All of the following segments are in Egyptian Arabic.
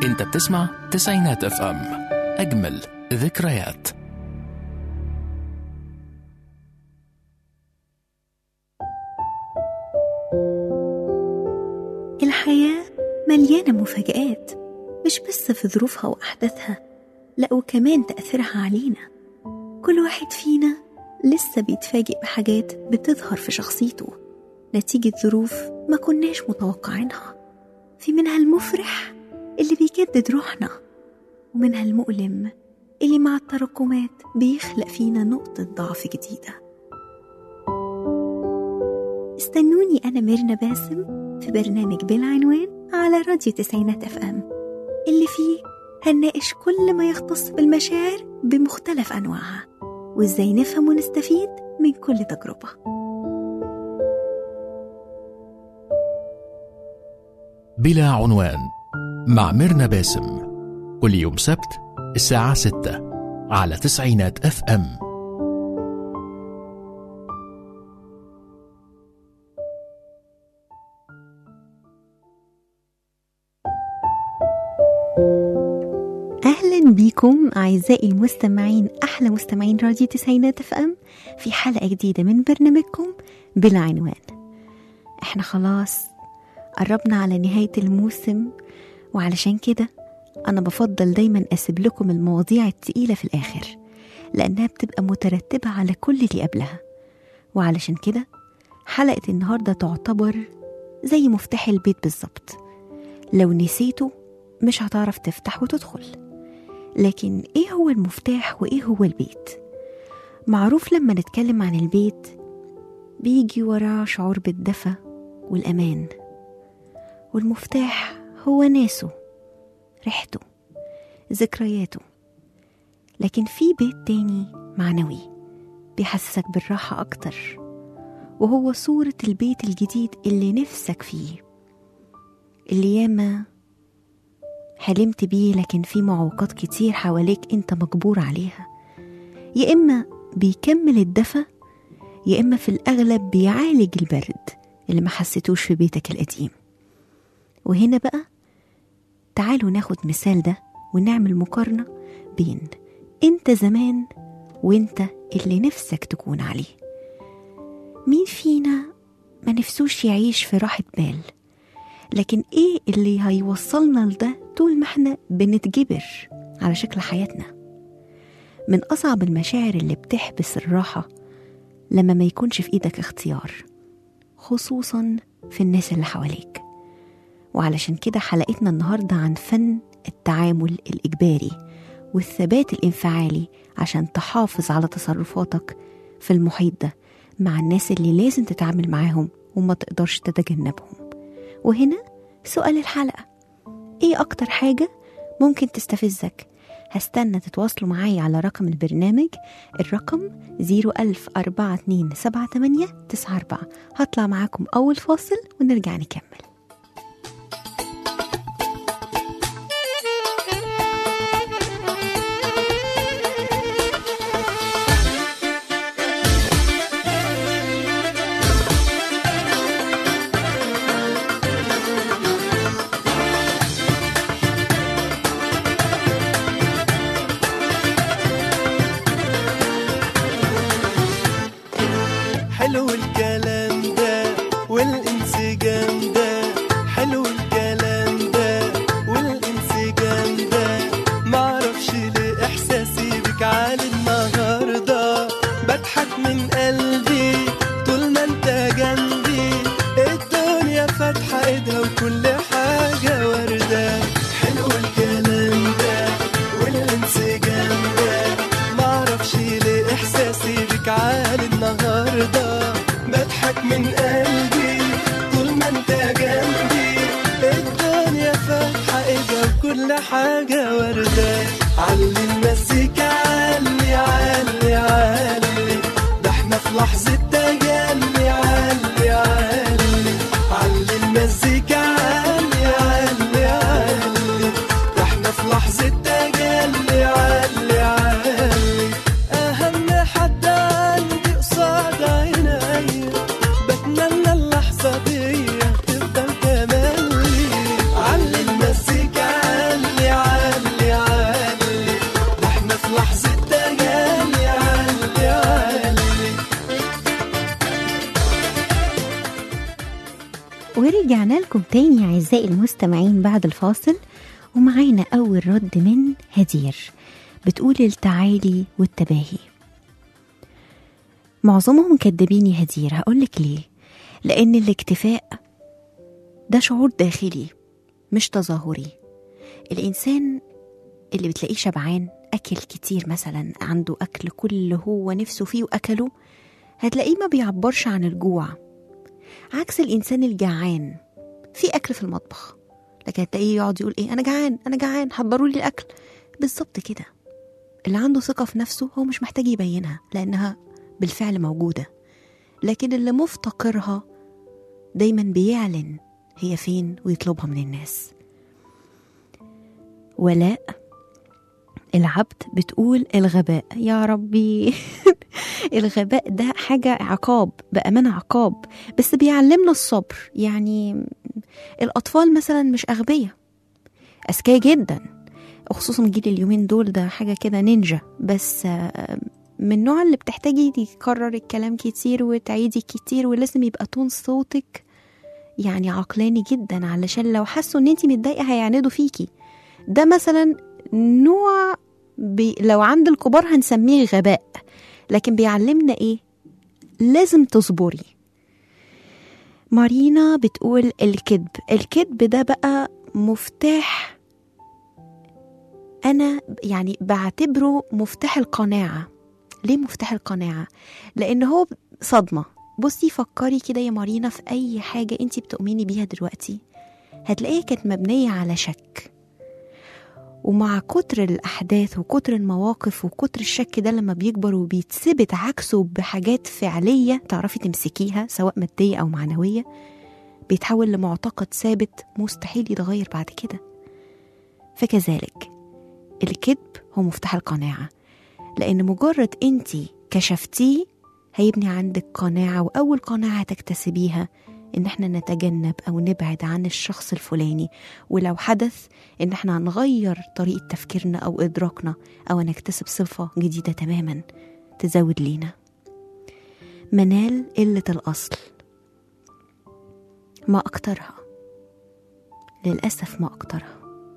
انت بتسمع تسعينات اف ام اجمل ذكريات الحياة مليانة مفاجآت مش بس في ظروفها وأحداثها لأ وكمان تأثيرها علينا كل واحد فينا لسه بيتفاجئ بحاجات بتظهر في شخصيته نتيجة ظروف ما كناش متوقعينها في منها المفرح اللي بيجدد روحنا ومنها المؤلم اللي مع التراكمات بيخلق فينا نقطة ضعف جديدة استنوني أنا ميرنا باسم في برنامج بالعنوان على راديو تسعينات اف ام اللي فيه هنناقش كل ما يختص بالمشاعر بمختلف أنواعها وإزاي نفهم ونستفيد من كل تجربة بلا عنوان مع ميرنا باسم كل يوم سبت الساعة 6 على تسعينات اف ام أهلا بيكم أعزائي المستمعين أحلى مستمعين راديو تسعينات اف ام في حلقة جديدة من برنامجكم بلا عنوان احنا خلاص قربنا على نهاية الموسم وعلشان كده أنا بفضل دايما أسيب لكم المواضيع التقيلة في الآخر لأنها بتبقى مترتبة على كل اللي قبلها وعلشان كده حلقة النهاردة تعتبر زي مفتاح البيت بالظبط لو نسيته مش هتعرف تفتح وتدخل لكن ايه هو المفتاح وايه هو البيت معروف لما نتكلم عن البيت بيجي وراه شعور بالدفى والامان والمفتاح هو ناسه ريحته ذكرياته لكن في بيت تاني معنوي بيحسسك بالراحة أكتر وهو صورة البيت الجديد اللي نفسك فيه اللي ياما حلمت بيه لكن في معوقات كتير حواليك انت مجبور عليها يا اما بيكمل الدفى يا اما في الاغلب بيعالج البرد اللي ما حسيتوش في بيتك القديم وهنا بقى تعالوا ناخد مثال ده ونعمل مقارنة بين انت زمان وانت اللي نفسك تكون عليه مين فينا ما نفسوش يعيش في راحة بال لكن ايه اللي هيوصلنا لده طول ما احنا بنتجبر على شكل حياتنا من اصعب المشاعر اللي بتحبس الراحه لما ما يكونش في ايدك اختيار خصوصا في الناس اللي حواليك وعلشان كده حلقتنا النهارده عن فن التعامل الاجباري والثبات الانفعالي عشان تحافظ على تصرفاتك في المحيط ده مع الناس اللي لازم تتعامل معاهم وما تقدرش تتجنبهم وهنا سؤال الحلقة ايه اكتر حاجة ممكن تستفزك هستنى تتواصلوا معايا على رقم البرنامج الرقم 010427894 هطلع معاكم أول فاصل ونرجع نكمل حلو الكلام ده والانسجام ده حلو الكلام ده والانسجام ده معرفش ليه احساسي بك عالي النهارده بضحك من قلبي طول ما انت جنبي الدنيا فاتحه ايدها وكل حاجه ورده حلو الكلام ده والانسجام ده معرفش ليه احساسي بك عالي النهارده بضحك من قلبي طول ما انت جنبي الدنيا فاتحه ايدها وكل حاجه ورده علي المزيكا علي علي علي ده احنا في لحظه تجلي علي علي علي المزيكا علي علي علي ده احنا في لحظه تجلي علي علي اهم حد عندي قصاد عيني بتمنى اللحظه دي تفضل تملي علي المزيكا علي ورجعنا لكم تاني أعزائي المستمعين بعد الفاصل ومعانا أول رد من هدير بتقول التعالي والتباهي معظمهم كدابين يا هدير هقولك ليه لأن الاكتفاء ده شعور داخلي مش تظاهري الإنسان اللي بتلاقيه شبعان أكل كتير مثلا عنده أكل كل هو نفسه فيه وأكله هتلاقيه ما بيعبرش عن الجوع عكس الإنسان الجعان في أكل في المطبخ لكن هتلاقيه يقعد يقول إيه أنا جعان أنا جعان حضروا لي الأكل بالظبط كده اللي عنده ثقة في نفسه هو مش محتاج يبينها لأنها بالفعل موجودة لكن اللي مفتقرها دايما بيعلن هي فين ويطلبها من الناس ولاء العبد بتقول الغباء يا ربي الغباء ده حاجة عقاب بأمانة عقاب بس بيعلمنا الصبر يعني الأطفال مثلا مش أغبياء أذكياء جدا وخصوصا جيل اليومين دول ده حاجة كده نينجا بس آه، من النوع اللي بتحتاجي تكرر الكلام كتير وتعيدي كتير ولازم يبقى تون صوتك يعني عقلاني جدا علشان لو حسوا ان انتي متضايقة هيعندوا فيكي ده مثلا نوع بي لو عند الكبار هنسميه غباء لكن بيعلمنا ايه لازم تصبري مارينا بتقول الكذب الكذب ده بقى مفتاح انا يعني بعتبره مفتاح القناعه ليه مفتاح القناعه لان هو صدمه بصي فكري كده يا مارينا في اي حاجه انت بتؤمني بيها دلوقتي هتلاقيها كانت مبنيه على شك ومع كتر الأحداث وكتر المواقف وكتر الشك ده لما بيكبر وبيتثبت عكسه بحاجات فعلية تعرفي تمسكيها سواء مادية أو معنوية بيتحول لمعتقد ثابت مستحيل يتغير بعد كده فكذلك الكذب هو مفتاح القناعة لأن مجرد أنتي كشفتيه هيبني عندك قناعة وأول قناعة تكتسبيها إن احنا نتجنب أو نبعد عن الشخص الفلاني ولو حدث إن احنا هنغير طريقة تفكيرنا أو إدراكنا أو نكتسب صفة جديدة تماما تزود لينا منال قلة الأصل ما أكترها للأسف ما أكترها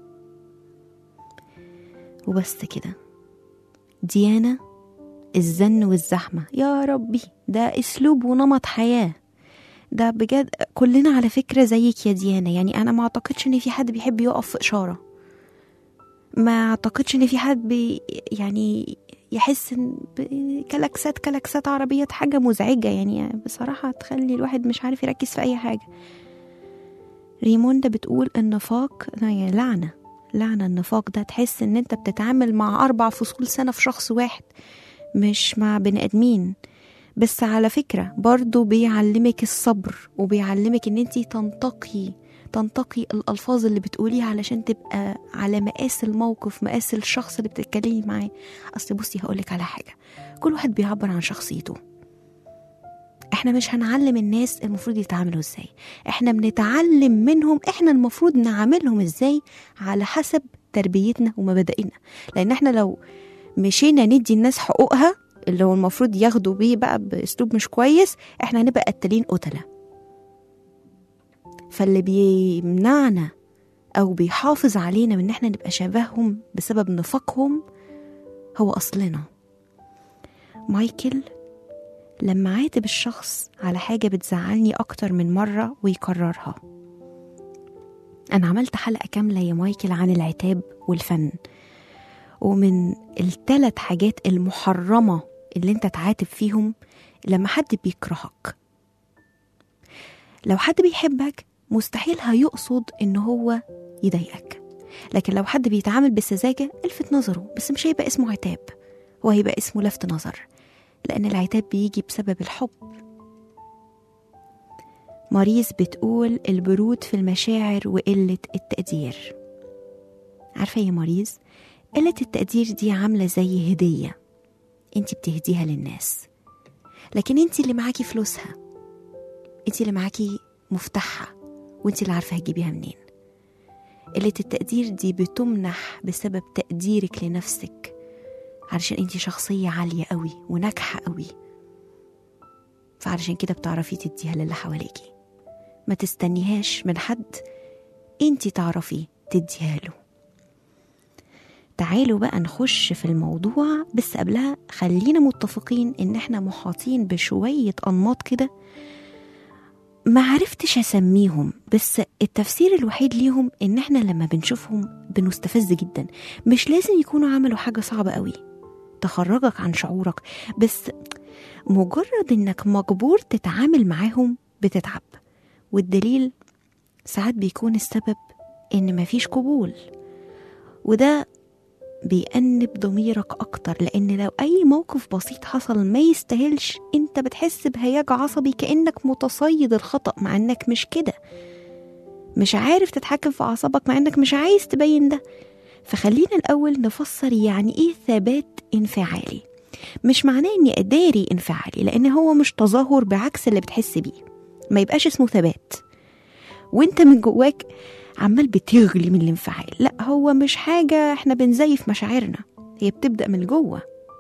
وبس كده ديانة الزن والزحمة يا ربي ده أسلوب ونمط حياة ده بجد كلنا على فكرة زيك يا ديانة يعني أنا ما أعتقدش إن في حد بيحب يقف في إشارة ما أعتقدش إن في حد بي يعني يحس إن ب- كلاكسات كلاكسات عربيات حاجة مزعجة يعني بصراحة تخلي الواحد مش عارف يركز في أي حاجة ريموندا بتقول النفاق يعني لعنة لعنة النفاق ده تحس إن أنت بتتعامل مع أربع فصول سنة في شخص واحد مش مع بني آدمين بس على فكرة برضو بيعلمك الصبر وبيعلمك ان انتي تنتقي تنتقي الألفاظ اللي بتقوليها علشان تبقى على مقاس الموقف مقاس الشخص اللي بتتكلمي معاه أصل بصي هقولك على حاجة كل واحد بيعبر عن شخصيته احنا مش هنعلم الناس المفروض يتعاملوا ازاي احنا بنتعلم منهم احنا المفروض نعاملهم ازاي على حسب تربيتنا ومبادئنا لان احنا لو مشينا ندي الناس حقوقها اللي هو المفروض ياخدوا بيه بقى باسلوب مش كويس احنا هنبقى قتالين قتله فاللي بيمنعنا او بيحافظ علينا من ان احنا نبقى شبههم بسبب نفاقهم هو اصلنا مايكل لما عاتب الشخص على حاجة بتزعلني أكتر من مرة ويكررها أنا عملت حلقة كاملة يا مايكل عن العتاب والفن ومن الثلاث حاجات المحرمة اللي انت تعاتب فيهم لما حد بيكرهك لو حد بيحبك مستحيل هيقصد ان هو يضايقك لكن لو حد بيتعامل بسذاجة الفت نظره بس مش هيبقى اسمه عتاب هو هيبقى اسمه لفت نظر لأن العتاب بيجي بسبب الحب ماريز بتقول البرود في المشاعر وقلة التقدير عارفة يا ماريز قلة التقدير دي عاملة زي هدية انت بتهديها للناس لكن انت اللي معاكي فلوسها انت اللي معاكي مفتاحها وانت اللي عارفة هتجيبيها منين قلة التقدير دي بتمنح بسبب تقديرك لنفسك علشان انت شخصية عالية قوي وناجحة قوي فعلشان كده بتعرفي تديها للي حواليكي ما تستنيهاش من حد انتي تعرفي تديها له تعالوا بقى نخش في الموضوع بس قبلها خلينا متفقين ان احنا محاطين بشوية انماط كده ما عرفتش اسميهم بس التفسير الوحيد ليهم ان احنا لما بنشوفهم بنستفز جدا مش لازم يكونوا عملوا حاجة صعبة قوي تخرجك عن شعورك بس مجرد انك مجبور تتعامل معاهم بتتعب والدليل ساعات بيكون السبب ان مفيش قبول وده بيأنب ضميرك أكتر لأن لو أي موقف بسيط حصل ما يستاهلش أنت بتحس بهياج عصبي كأنك متصيد الخطأ مع أنك مش كده مش عارف تتحكم في أعصابك مع أنك مش عايز تبين ده فخلينا الأول نفسر يعني إيه ثبات انفعالي مش معناه إني أداري انفعالي لأن هو مش تظاهر بعكس اللي بتحس بيه ما يبقاش اسمه ثبات وانت من جواك عمال بتغلي من الانفعال لا هو مش حاجة احنا بنزيف مشاعرنا هي بتبدأ من جوه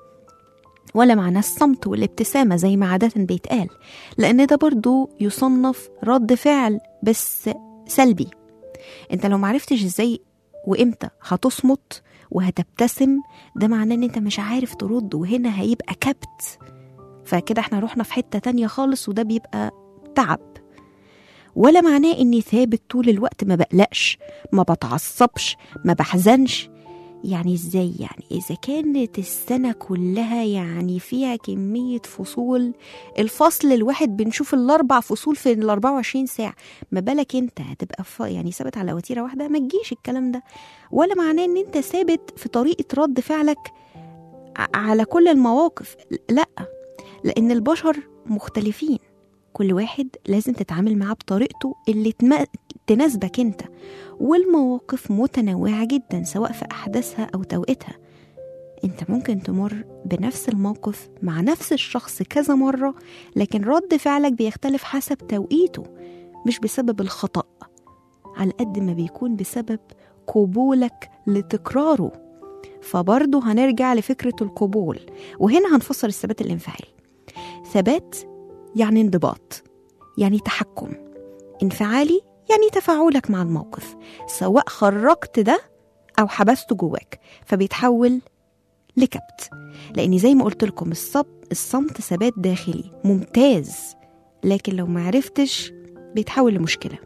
ولا معناه الصمت والابتسامة زي ما عادة بيتقال لأن ده برضو يصنف رد فعل بس سلبي انت لو معرفتش ازاي وامتى هتصمت وهتبتسم ده معناه ان انت مش عارف ترد وهنا هيبقى كبت فكده احنا رحنا في حتة تانية خالص وده بيبقى تعب ولا معناه اني ثابت طول الوقت ما بقلقش ما بتعصبش ما بحزنش يعني ازاي يعني اذا كانت السنه كلها يعني فيها كميه فصول الفصل الواحد بنشوف الاربع فصول في ال 24 ساعه ما بالك انت هتبقى ف... يعني ثابت على وتيره واحده ما تجيش الكلام ده ولا معناه ان انت ثابت في طريقه رد فعلك ع- على كل المواقف لا لان البشر مختلفين كل واحد لازم تتعامل معاه بطريقته اللي تم- تناسبك انت والمواقف متنوعة جدا سواء في أحداثها أو توقيتها انت ممكن تمر بنفس الموقف مع نفس الشخص كذا مرة لكن رد فعلك بيختلف حسب توقيته مش بسبب الخطأ على قد ما بيكون بسبب قبولك لتكراره فبرضه هنرجع لفكرة القبول وهنا هنفسر الثبات الانفعالي ثبات يعني انضباط يعني تحكم انفعالي يعني تفاعلك مع الموقف سواء خرجت ده او حبسته جواك فبيتحول لكبت لان زي ما قلت لكم الصب الصمت ثبات داخلي ممتاز لكن لو معرفتش بيتحول لمشكله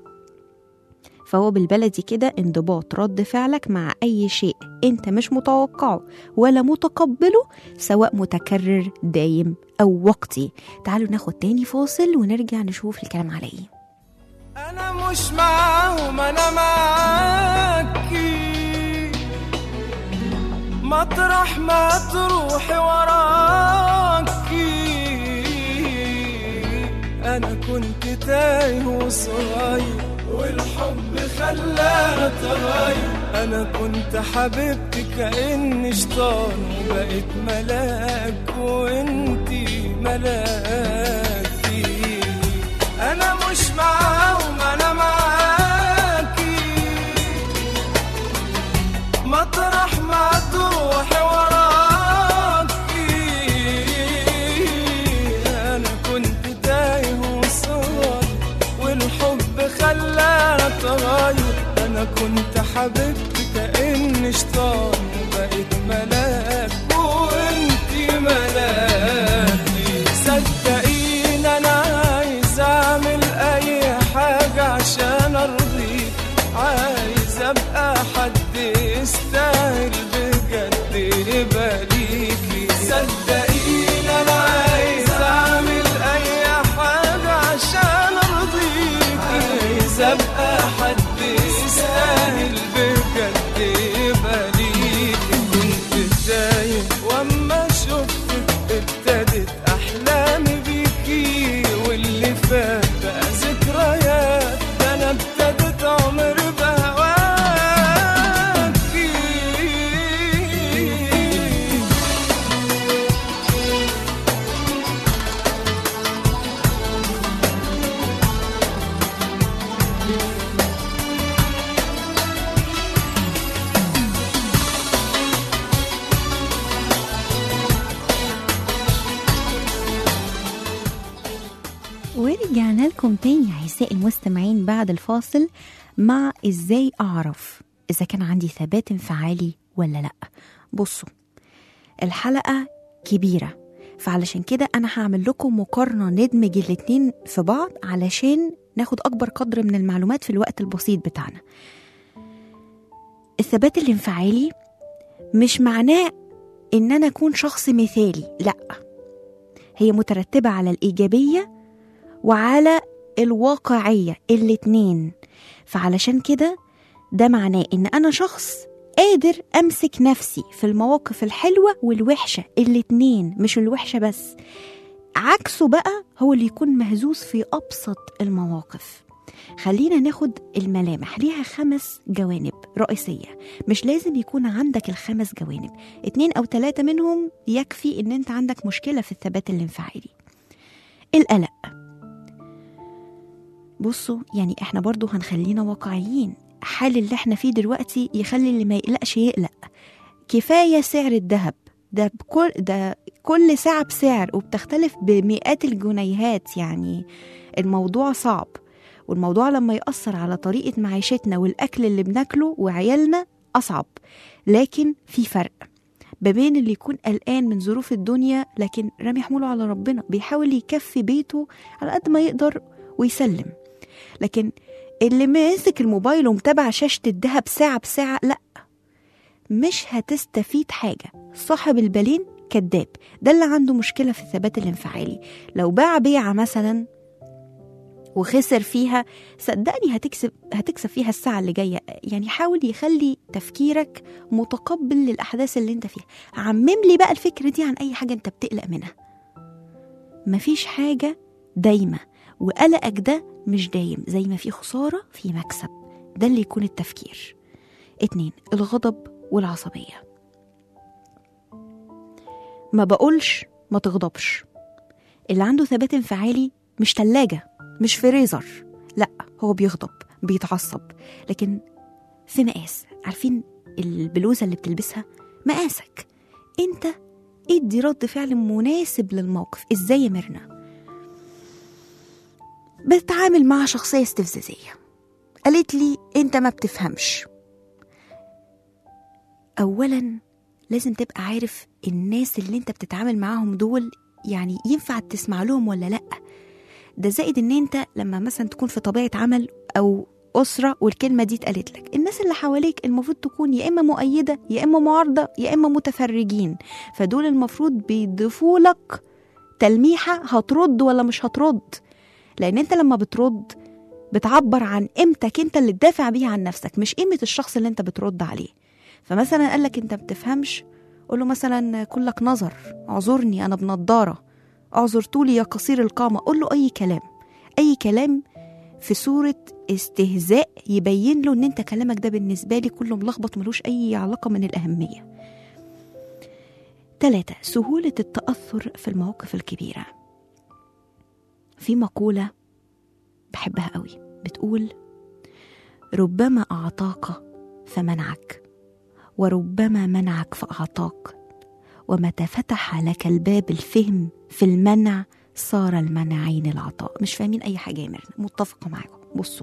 فهو بالبلدي كده انضباط رد فعلك مع اي شيء انت مش متوقعه ولا متقبله سواء متكرر دايم او وقتي تعالوا ناخد تاني فاصل ونرجع نشوف الكلام على ايه انا مش معاهم انا معاكي مطرح ما تروحي وراكي انا كنت تايه وصغير والحب خلاني اتغير انا كنت حبيبتي كاني شيطان وبقيت ملاك وانتي ملاكي انا مش معاهم انا معاكي مطرح ما تروحي وراكي انا كنت تايه وصغير والحب خلاني اتغير انا كنت حبيبتي كاني شيطان وبقيت ملاك وانتي ملاكي صدقيني انا عايز اعمل اي حاجه عشان ارضيك عايز ابقى حد يستاهل بجد يبقى ليكي صدقيني انا عايز اعمل اي حاجه عشان ارضيك عايز ابقى حد يستاهل بجد يبقى ليكي كنت تايه واما شفتك ابتدت احلامي بيكي واللي فات بقى ذكريات ده انا ابتدت عمري بهواكي تاني أعزائي المستمعين بعد الفاصل مع إزاي أعرف إذا كان عندي ثبات انفعالي ولا لأ بصوا الحلقة كبيرة فعلشان كده أنا هعمل لكم مقارنة ندمج الاتنين في بعض علشان ناخد أكبر قدر من المعلومات في الوقت البسيط بتاعنا الثبات الانفعالي مش معناه إن أنا أكون شخص مثالي لأ هي مترتبة على الإيجابية وعلى الواقعية الاتنين فعلشان كده ده معناه إن أنا شخص قادر أمسك نفسي في المواقف الحلوة والوحشة الاتنين مش الوحشة بس عكسه بقى هو اللي يكون مهزوز في أبسط المواقف خلينا ناخد الملامح ليها خمس جوانب رئيسية مش لازم يكون عندك الخمس جوانب اتنين أو تلاتة منهم يكفي إن أنت عندك مشكلة في الثبات الانفعالي القلق بصوا يعني احنا برضو هنخلينا واقعيين حال اللي احنا فيه دلوقتي يخلي اللي ما يقلقش يقلق كفاية سعر الذهب ده بكل ده كل ساعة بسعر وبتختلف بمئات الجنيهات يعني الموضوع صعب والموضوع لما يأثر على طريقة معيشتنا والأكل اللي بناكله وعيالنا أصعب لكن في فرق ما بين اللي يكون قلقان من ظروف الدنيا لكن رامي حموله على ربنا بيحاول يكفي بيته على قد ما يقدر ويسلم لكن اللي ماسك الموبايل ومتابع شاشة الذهب ساعة بساعة لأ مش هتستفيد حاجة صاحب البالين كذاب ده اللي عنده مشكلة في الثبات الانفعالي لو باع بيعة مثلا وخسر فيها صدقني هتكسب هتكسب فيها الساعة اللي جاية يعني حاول يخلي تفكيرك متقبل للأحداث اللي انت فيها عمم لي بقى الفكرة دي عن أي حاجة انت بتقلق منها مفيش حاجة دايمة وقلقك ده مش دايم زي ما في خسارة في مكسب ده اللي يكون التفكير اتنين الغضب والعصبية ما بقولش ما تغضبش اللي عنده ثبات انفعالي مش تلاجة مش فريزر لا هو بيغضب بيتعصب لكن في مقاس عارفين البلوزة اللي بتلبسها مقاسك انت ادي رد فعل مناسب للموقف ازاي يا ميرنا بتعامل مع شخصية استفزازية قالت لي انت ما بتفهمش اولا لازم تبقى عارف الناس اللي انت بتتعامل معاهم دول يعني ينفع تسمع لهم ولا لا ده زائد ان انت لما مثلا تكون في طبيعه عمل او اسره والكلمه دي اتقالت لك الناس اللي حواليك المفروض تكون يا اما مؤيده يا اما معارضه يا اما متفرجين فدول المفروض بيضيفوا لك تلميحه هترد ولا مش هترد لان انت لما بترد بتعبر عن قيمتك انت اللي تدافع بيها عن نفسك مش قيمه الشخص اللي انت بترد عليه فمثلا قال لك انت بتفهمش قول له مثلا كلك نظر اعذرني انا بنضاره اعذر طولي يا قصير القامه قول له اي كلام اي كلام في صورة استهزاء يبين له ان انت كلامك ده بالنسبة لي كله ملخبط ملوش اي علاقة من الاهمية تلاتة سهولة التأثر في المواقف الكبيرة في مقولة بحبها قوي بتقول ربما أعطاك فمنعك وربما منعك فأعطاك ومتى فتح لك الباب الفهم في المنع صار المنعين العطاء مش فاهمين أي حاجة يا ميرنا متفقة معاكم بصوا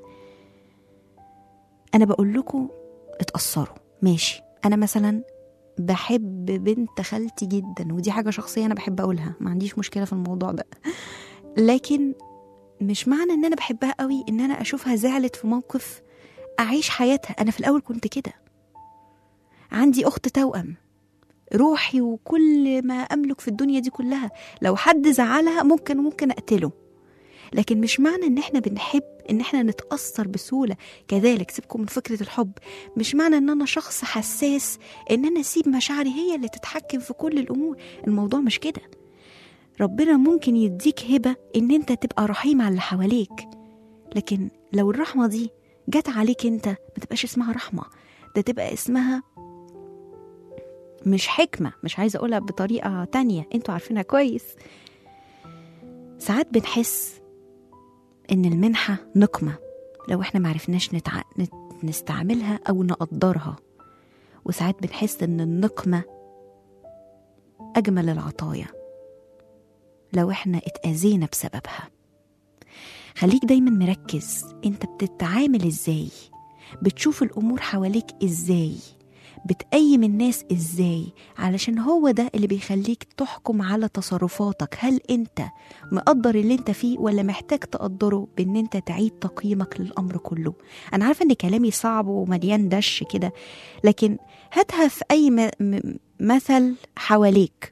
أنا بقول لكم اتأثروا ماشي أنا مثلا بحب بنت خالتي جدا ودي حاجة شخصية أنا بحب أقولها ما عنديش مشكلة في الموضوع ده لكن مش معنى ان انا بحبها قوي ان انا اشوفها زعلت في موقف اعيش حياتها انا في الاول كنت كده عندي اخت توأم روحي وكل ما املك في الدنيا دي كلها لو حد زعلها ممكن ممكن اقتله لكن مش معنى ان احنا بنحب ان احنا نتاثر بسهوله كذلك سيبكم من فكره الحب مش معنى ان انا شخص حساس ان انا اسيب مشاعري هي اللي تتحكم في كل الامور الموضوع مش كده ربنا ممكن يديك هبة إن أنت تبقى رحيم على اللي حواليك لكن لو الرحمة دي جت عليك أنت ما تبقاش اسمها رحمة ده تبقى اسمها مش حكمة مش عايزة أقولها بطريقة تانية أنتوا عارفينها كويس ساعات بنحس إن المنحة نقمة لو إحنا معرفناش نتع... نت... نستعملها أو نقدرها وساعات بنحس إن النقمة أجمل العطايا لو احنا اتأذينا بسببها خليك دايما مركز انت بتتعامل ازاي بتشوف الامور حواليك ازاي بتقيم الناس ازاي علشان هو ده اللي بيخليك تحكم على تصرفاتك هل انت مقدر اللي انت فيه ولا محتاج تقدره بان انت تعيد تقييمك للامر كله انا عارفه ان كلامي صعب ومليان دش كده لكن هاتها في اي م- م- مثل حواليك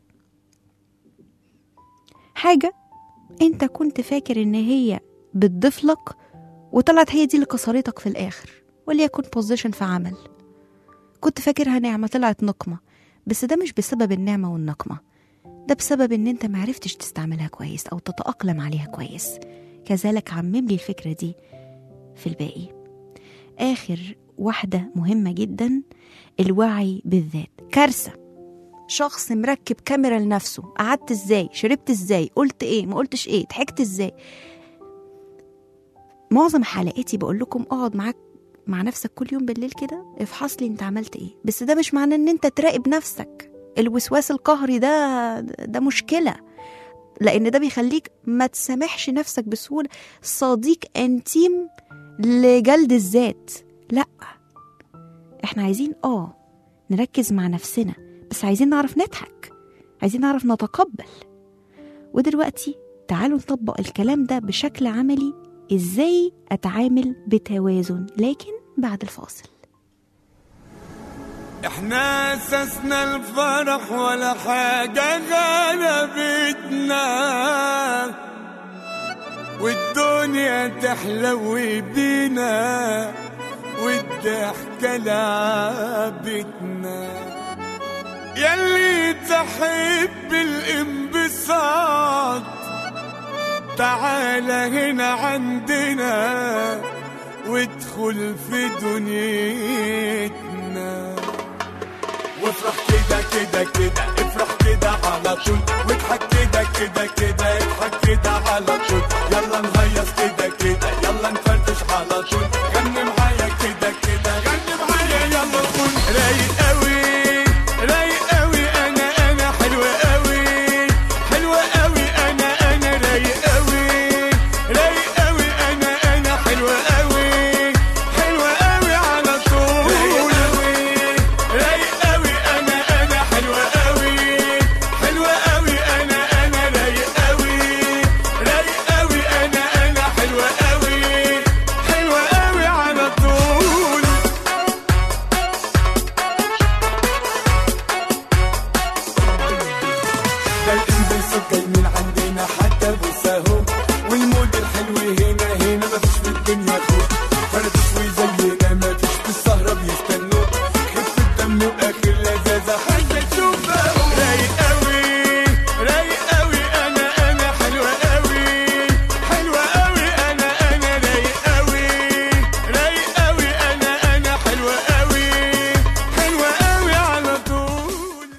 حاجه انت كنت فاكر ان هي بتضيف لك وطلعت هي دي اللي كسرتك في الاخر وليكن بوزيشن في عمل كنت فاكرها نعمة طلعت نقمة بس ده مش بسبب النعمة والنقمة ده بسبب ان انت معرفتش تستعملها كويس او تتأقلم عليها كويس كذلك عمم لي الفكرة دي في الباقي آخر واحدة مهمة جدا الوعي بالذات كارثة شخص مركب كاميرا لنفسه قعدت ازاي شربت ازاي قلت ايه ما قلتش ايه ضحكت ازاي معظم حلقاتي بقول لكم اقعد معاك مع نفسك كل يوم بالليل كده افحص لي انت عملت ايه بس ده مش معناه ان انت تراقب نفسك الوسواس القهري ده ده مشكله لان ده بيخليك ما تسامحش نفسك بسهوله صديق انتيم لجلد الذات لا احنا عايزين اه نركز مع نفسنا بس عايزين نعرف نضحك عايزين نعرف نتقبل ودلوقتي تعالوا نطبق الكلام ده بشكل عملي ازاي اتعامل بتوازن لكن بعد الفاصل احنا اسسنا الفرح ولا حاجة غلبتنا والدنيا تحلو بينا والضحكة لعبتنا يلي تحب الانبساط تعال هنا عندنا وادخل في دنيتنا وافرح كده كده كده افرح كده على طول واضحك كده كده كده اضحك كده على طول يلا نهيص كده كده يلا نفرفش على طول غني معايا كده كده غني معايا يلا نكون رايق قوي رايق قوي انا انا حلوة قوي حلوة قوي انا انا رايق قوي رايق قوي انا انا حلوة قوي حلوة قوي على طول رايق قوي انا انا حلوة قوي حلوة قوي انا انا رايق قوي رايق قوي انا انا حلوة قوي حلوة قوي على طول ده الانبساط جاي من عندنا حتى بوساهو والمود الحلو هنا هنا مفيش في الدنيا خوف فرفش وزينا مفيش في السهرة بيستنوك خف الدم واخر لذاذة حتى تشوفها رايق قوي رايق قوي انا انا حلوة قوي حلوة قوي انا انا رايق قوي رايق قوي انا انا حلوة قوي حلوة قوي على طول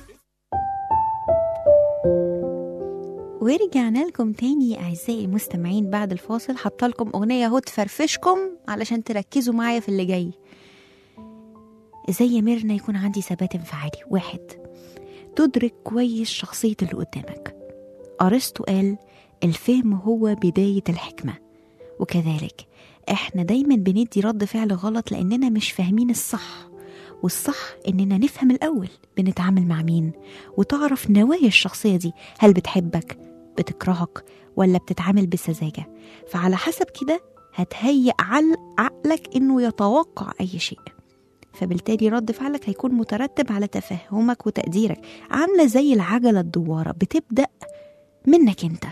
ورجعنا لكم تاني اعزائي المستمعين بعد الفاصل حاطه لكم اغنيه اهو تفرفشكم علشان تركزوا معايا في اللي جاي ازاي يا ميرنا يكون عندي ثبات انفعالي واحد تدرك كويس شخصيه اللي قدامك ارسطو قال الفهم هو بدايه الحكمه وكذلك احنا دايما بندي رد فعل غلط لاننا مش فاهمين الصح والصح اننا نفهم الاول بنتعامل مع مين وتعرف نوايا الشخصيه دي هل بتحبك بتكرهك ولا بتتعامل بسذاجه فعلى حسب كده هتهيئ عل عقلك انه يتوقع اي شيء فبالتالي رد فعلك هيكون مترتب على تفهمك وتقديرك عامله زي العجله الدواره بتبدا منك انت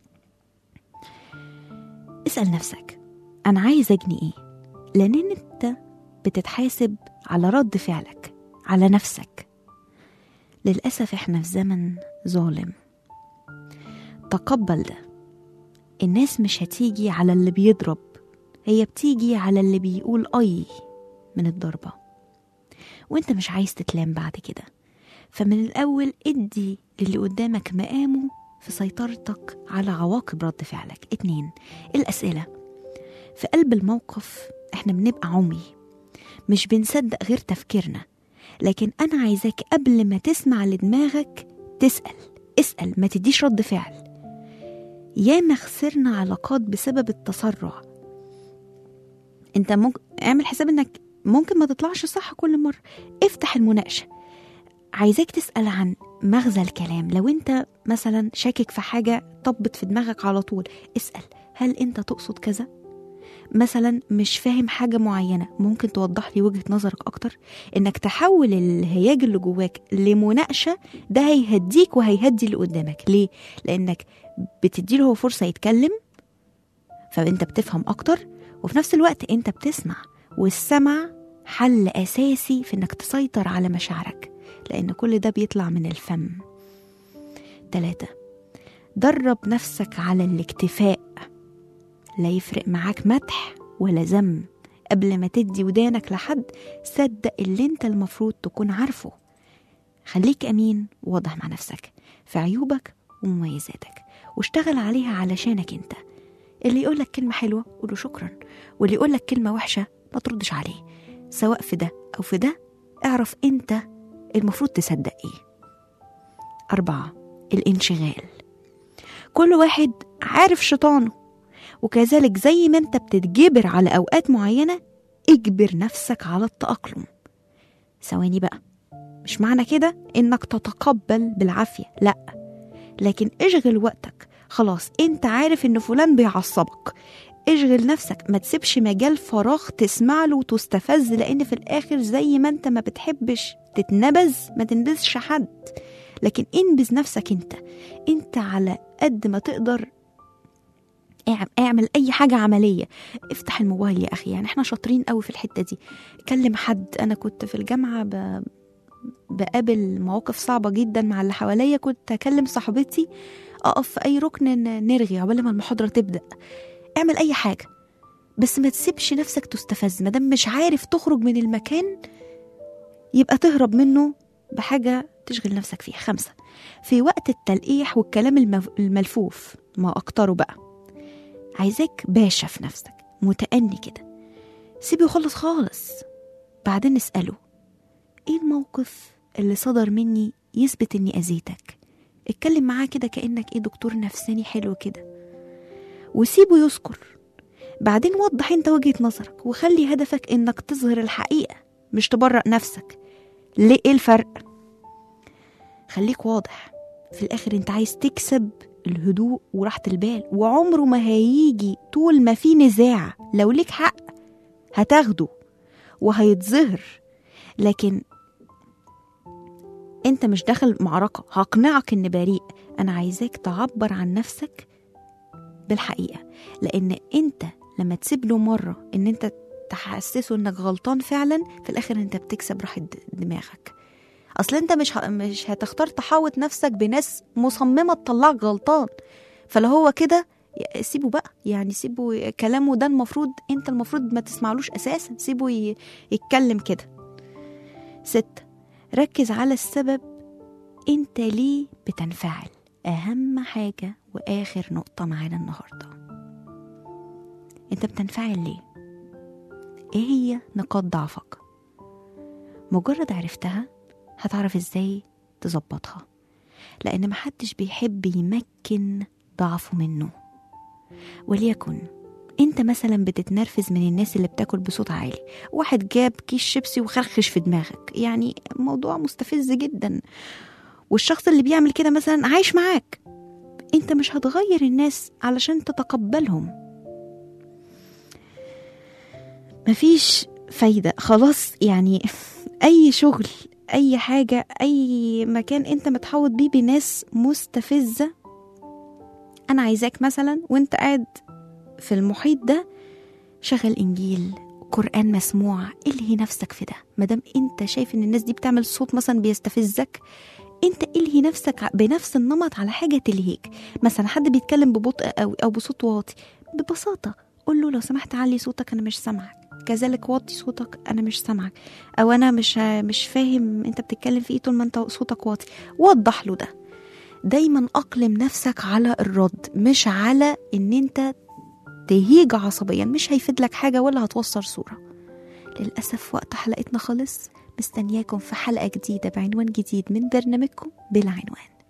اسال نفسك انا عايز اجني ايه لان انت بتتحاسب على رد فعلك على نفسك للأسف احنا في زمن ظالم تقبل ده الناس مش هتيجي على اللي بيضرب هي بتيجي على اللي بيقول أي من الضربة وانت مش عايز تتلام بعد كده فمن الأول ادي للي قدامك مقامه في سيطرتك على عواقب رد فعلك اتنين الأسئلة في قلب الموقف احنا بنبقى عمي مش بنصدق غير تفكيرنا لكن أنا عايزاك قبل ما تسمع لدماغك تسأل اسأل ما تديش رد فعل ياما خسرنا علاقات بسبب التسرع انت ممكن اعمل حساب انك ممكن ما تطلعش صح كل مرة افتح المناقشة عايزاك تسأل عن مغزى الكلام لو انت مثلا شاكك في حاجة طبت في دماغك على طول اسأل هل انت تقصد كذا مثلا مش فاهم حاجة معينة ممكن توضح لي وجهة نظرك أكتر إنك تحول الهياج اللي جواك لمناقشة ده هيهديك وهيهدي اللي قدامك ليه؟ لأنك بتديله هو فرصة يتكلم فأنت بتفهم أكتر وفي نفس الوقت أنت بتسمع والسمع حل أساسي في إنك تسيطر على مشاعرك لأن كل ده بيطلع من الفم تلاتة درب نفسك على الاكتفاء لا يفرق معاك مدح ولا ذم قبل ما تدي ودانك لحد صدق اللي انت المفروض تكون عارفه خليك أمين وواضح مع نفسك في عيوبك ومميزاتك واشتغل عليها علشانك انت اللي يقولك كلمة حلوة قوله شكرا واللي يقولك كلمة وحشة ما تردش عليه سواء في ده أو في ده اعرف انت المفروض تصدق ايه أربعة الانشغال كل واحد عارف شيطانه وكذلك زي ما انت بتتجبر على أوقات معينة اجبر نفسك على التأقلم ثواني بقى مش معنى كده انك تتقبل بالعافية لا لكن اشغل وقتك خلاص انت عارف ان فلان بيعصبك اشغل نفسك ما تسيبش مجال فراغ تسمع له وتستفز لان في الاخر زي ما انت ما بتحبش تتنبذ ما تنبذش حد لكن انبذ نفسك انت انت على قد ما تقدر اعم- اعمل اي حاجه عمليه افتح الموبايل يا اخي يعني احنا شاطرين قوي في الحته دي كلم حد انا كنت في الجامعه ب... بقابل مواقف صعبه جدا مع اللي حواليا كنت اكلم صاحبتي اقف في اي ركن ن- نرغي عقبال ما المحاضره تبدا اعمل اي حاجه بس ما تسيبش نفسك تستفز ما دام مش عارف تخرج من المكان يبقى تهرب منه بحاجه تشغل نفسك فيها خمسه في وقت التلقيح والكلام المف- الملفوف ما اكتره بقى عايزاك باشا في نفسك متأني كده سيبه يخلص خالص بعدين اسأله ايه الموقف اللي صدر مني يثبت اني اذيتك اتكلم معاه كده كأنك ايه دكتور نفساني حلو كده وسيبه يذكر بعدين وضح انت وجهة نظرك وخلي هدفك انك تظهر الحقيقة مش تبرأ نفسك ليه ايه الفرق خليك واضح في الاخر انت عايز تكسب الهدوء وراحة البال وعمره ما هيجي طول ما في نزاع لو ليك حق هتاخده وهيتظهر لكن انت مش داخل معركة هقنعك ان بريء انا عايزاك تعبر عن نفسك بالحقيقة لان انت لما تسيب له مرة ان انت تحسسه انك غلطان فعلا في الاخر انت بتكسب راحة دماغك اصل انت مش ه... مش هتختار تحاوط نفسك بناس مصممه تطلعك غلطان فلو هو كده ي- سيبه بقى يعني سيبه كلامه ده المفروض انت المفروض ما تسمعلوش اساسا سيبه ي... يتكلم كده ستة ركز على السبب انت ليه بتنفعل اهم حاجة واخر نقطة معانا النهاردة انت بتنفعل ليه ايه هي نقاط ضعفك مجرد عرفتها هتعرف ازاي تظبطها لان محدش بيحب يمكن ضعفه منه وليكن انت مثلا بتتنرفز من الناس اللي بتاكل بصوت عالي واحد جاب كيس شيبسي وخرخش في دماغك يعني موضوع مستفز جدا والشخص اللي بيعمل كده مثلا عايش معاك انت مش هتغير الناس علشان تتقبلهم مفيش فايدة خلاص يعني أي شغل أي حاجة أي مكان أنت متحوط بيه بناس مستفزة أنا عايزاك مثلا وأنت قاعد في المحيط ده شغل إنجيل قرآن مسموع الهي نفسك في ده مادام أنت شايف إن الناس دي بتعمل صوت مثلا بيستفزك انت الهي نفسك بنفس النمط على حاجه تلهيك مثلا حد بيتكلم ببطء قوي او بصوت واطي ببساطه قول له لو سمحت علي صوتك انا مش سامعك كذلك وطي صوتك انا مش سامعك او انا مش مش فاهم انت بتتكلم في ايه طول ما انت صوتك واطي وضح له ده دايما اقلم نفسك على الرد مش على ان انت تهيج عصبيا مش هيفيد لك حاجه ولا هتوصل صوره للاسف وقت حلقتنا خلص مستنياكم في حلقه جديده بعنوان جديد من برنامجكم بلا عنوان